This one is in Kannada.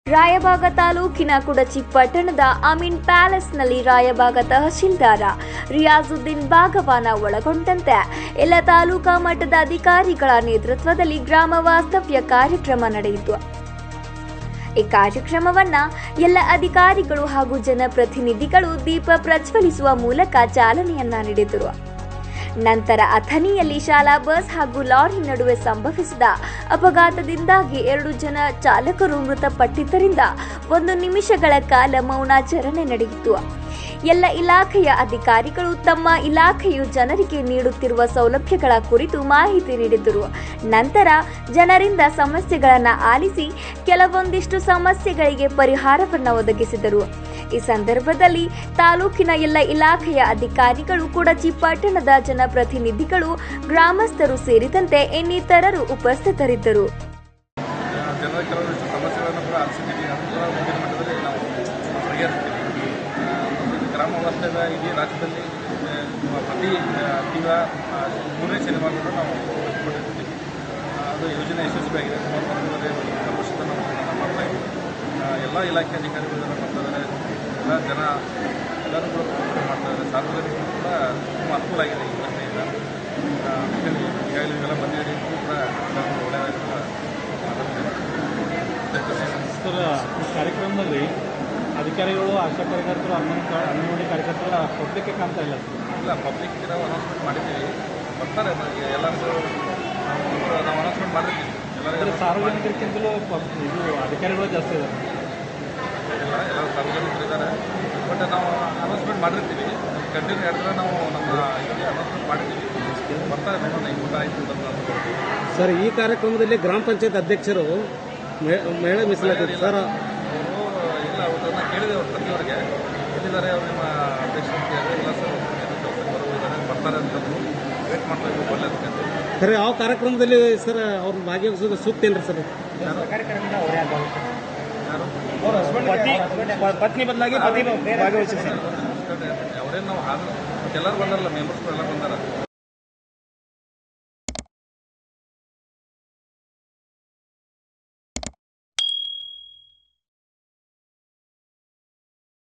ರಾಯಬಾಗ ತಾಲೂಕಿನ ಕುಡಚಿ ಪಟ್ಟಣದ ಅಮೀನ್ ಪ್ಯಾಲೇಸ್ನಲ್ಲಿ ರಾಯಬಾಗ ತಹಶೀಲ್ದಾರ ರಿಯಾಜುದ್ದೀನ್ ಬಾಗವಾನ ಒಳಗೊಂಡಂತೆ ಎಲ್ಲ ತಾಲೂಕಾ ಮಟ್ಟದ ಅಧಿಕಾರಿಗಳ ನೇತೃತ್ವದಲ್ಲಿ ಗ್ರಾಮ ವಾಸ್ತವ್ಯ ಕಾರ್ಯಕ್ರಮ ನಡೆಯಿತು ಈ ಕಾರ್ಯಕ್ರಮವನ್ನ ಎಲ್ಲ ಅಧಿಕಾರಿಗಳು ಹಾಗೂ ಜನಪ್ರತಿನಿಧಿಗಳು ದೀಪ ಪ್ರಜ್ವಲಿಸುವ ಮೂಲಕ ಚಾಲನೆಯನ್ನ ನೀಡಿದರು ನಂತರ ಅಥಣಿಯಲ್ಲಿ ಶಾಲಾ ಬಸ್ ಹಾಗೂ ಲಾರಿ ನಡುವೆ ಸಂಭವಿಸಿದ ಅಪಘಾತದಿಂದಾಗಿ ಎರಡು ಜನ ಚಾಲಕರು ಮೃತಪಟ್ಟಿದ್ದರಿಂದ ಒಂದು ನಿಮಿಷಗಳ ಕಾಲ ಮೌನಾಚರಣೆ ನಡೆಯಿತು ಎಲ್ಲ ಇಲಾಖೆಯ ಅಧಿಕಾರಿಗಳು ತಮ್ಮ ಇಲಾಖೆಯು ಜನರಿಗೆ ನೀಡುತ್ತಿರುವ ಸೌಲಭ್ಯಗಳ ಕುರಿತು ಮಾಹಿತಿ ನೀಡಿದರು ನಂತರ ಜನರಿಂದ ಸಮಸ್ಯೆಗಳನ್ನು ಆಲಿಸಿ ಕೆಲವೊಂದಿಷ್ಟು ಸಮಸ್ಯೆಗಳಿಗೆ ಪರಿಹಾರವನ್ನು ಒದಗಿಸಿದರು ಈ ಸಂದರ್ಭದಲ್ಲಿ ತಾಲೂಕಿನ ಎಲ್ಲ ಇಲಾಖೆಯ ಅಧಿಕಾರಿಗಳು ಕುಡಚಿ ಪಟ್ಟಣದ ಜನಪ್ರತಿನಿಧಿಗಳು ಗ್ರಾಮಸ್ಥರು ಸೇರಿದಂತೆ ಇನ್ನಿತರರು ಉಪಸ್ಥಿತರಿದ್ದರು ಜನರ ಕೆಲವೊಂದಿಷ್ಟು ಸಮಸ್ಯೆಗಳನ್ನು ಕೂಡ ಆಲಿಸಿದ್ದೀವಿ ಅದು ಕೂಡ ಮುಂದಿನ ಮಟ್ಟದಲ್ಲಿ ನಾವು ಬಗೆಹರಿಸ್ತೀವಿ ಆ, ಒಂದು ಗ್ರಾಮ ವಾಸ್ತವ್ಯ ಇಡೀ ರಾಜ್ಯದಲ್ಲಿ ಆ, ಪ್ರತಿ ಆ, ತಿಂಗಳ ಆ, ಮೂರನೇ ಶನಿವಾರಗಳು ನಾವು ಕೊಟ್ಟಿರ್ತೀವಿ ಆ, ಅದು ಯೋಜನೆ ಯಶಸ್ವಿಯಾಗಿದೆ ಸುಮಾರು ಒಂದೂವರೆ ಒಂದು ವರ್ಷದ ನಾವು ಇದನ್ನ ಮಾಡ್ತಾ ಇದ್ದೀವಿ ಆ, ಎಲ್ಲ ಇಲಾಖೆ ಅಧಿಕಾರಿಗಳು ಇದನ್ನು ಮಾಡ್ತಾ ಇದ್ದಾರೆ ಎಲ್ಲ ಜನ ಎಲ್ಲರೂ ಕೂಡ ಉಪಯೋಗ ಮಾಡ್ತಾ ಇದ್ದಾರೆ ಸಾರ್ವಜನಿಕರು ಕೂಡ ತುಂಬ ಅನುಕೂಲ ಆಗಿದೆ ಈ ಯೋಜನೆಯಿಂದ ಆ, ಅಂತೇಳಿ ಈಗಾಗಲೇ ಇವೆಲ್ಲ ಬಂದಿದೆ ಇದು ಕೂಡ ಎಲ್ಲರಿಗೂ ಒಳ್ಳೆಯದಾಗಿ ಕೂಡ ಮಾತಾಡ್ತೀನಿ. ಸರ್ ಈ ಕಾರ್ಯಕ್ರಮದಲ್ಲಿ ಅಧಿಕಾರಿಗಳು ಆಶಾ ಕಾರ್ಯಕರ್ತರು ಅಂಗನವಾಡಿ ಅಂಗನವಾಡಿ ಕಾರ್ಯಕರ್ತರ ಪಬ್ಲಿಕ್ಗೆ ಕಾಣ್ತಾ ಇಲ್ಲ ಸರ್ ಇಲ್ಲ ಪಬ್ಲಿಕ್ ನಾವು ಅನೌನ್ಸ್ಮೆಂಟ್ ಮಾಡಿದ್ದೀವಿ ಬರ್ತಾರೆ ನನಗೆ ಎಲ್ಲರಿಗೂ ನಾವು ನಾವು ಅನೌನ್ಸ್ಮೆಂಟ್ ಮಾಡಿರ್ತೀವಿ ಅಂದರೆ ಎಲ್ಲರಿಗೂ ಸಾರ್ವಜನಿಕರಿಗಿಂತಲೂ ಪಬ್ ಇದು ಅಧಿಕಾರಿಗಳು ಜಾಸ್ತಿ ಇದ್ದಾರೆ ಎಲ್ಲ ಎಲ್ಲ ಸಾರ್ವಜನಿಕರು ಇದ್ದಾರೆ ಬಟ್ ನಾವು ಅನೌನ್ಸ್ಮೆಂಟ್ ಮಾಡಿರ್ತೀವಿ ಕಂಟಿನ್ಯೂ ಹೇಳಿದ್ರೆ ನಾವು ನಮ್ಮ ಇದರಲ್ಲಿ ಅನೌನ್ಸ್ಮೆಂಟ್ ಮಾಡಿದ್ದೀವಿ ಬರ್ತಾರೆ ನೋಡೋಣ ಈ ಊಟ ಆಯಿತು ಅಂತ ಅಂದ್ಕೊಳ್ತೀವಿ ಸರ್ ಈ ಕಾರ್ಯಕ್ರಮದಲ್ಲಿ ಗ್ರಾಮ ಪಂಚಾಯತ್ ಅಧ್ಯಕ್ಷರು ಮಹಿ- ಮಹಿಳಾ ಮೀಸಲಾತಿ ಸರ್ ಅವರು ಇಲ್ಲ ಅವ್ರನ್ನ ಕೇಳಿದೆ ಅವ್ರ ತಂದೆಯವ್ರಿಗೆ ಎಲ್ಲಿದ್ದಾರೆ ಅವ್ರು ನಿಮ್ಮ ಅಧ್ಯಕ್ಷ ಅಂತ ಹೇಳಿದ್ರೆ ಇಲ್ಲ ಸರ್ ಕೆಲಸಕ್ಕೆ ಬರೋದಿದ್ದಾರೆ ಬರ್ತಾರೆ ಅಂತಂದ್ರು ವೇಟ್ ಮಾಡ್ತಾ ಇದ್ದೀವಿ ಒಳ್ಳೆಯದಕ್ಕೆ ಅಂತ ಸರ್ ಯಾವ ಕಾರ್ಯಕ್ರಮದಲ್ಲಿ ಸರ್ ಅವ್ರನ್ನ ಭಾಗಿಯಾಗಿಸೋದು ಸೂಕ್ತ ಏನ್ರಿ ಸರ್ ಯಾರು ಪತ್ನಿ ಬದಲಾಗಿ ಪತಿ ಭಾಗವಹಿಸಿ ಸರ್ ಅವರೇನು ನಾವು ಹಾಜರು ಎಲ್ಲರೂ ಬಂದಾರಲ್ಲ ಮೆಂಬರ್ಸ್ ಎಲ್ಲ ಬಂದಾರ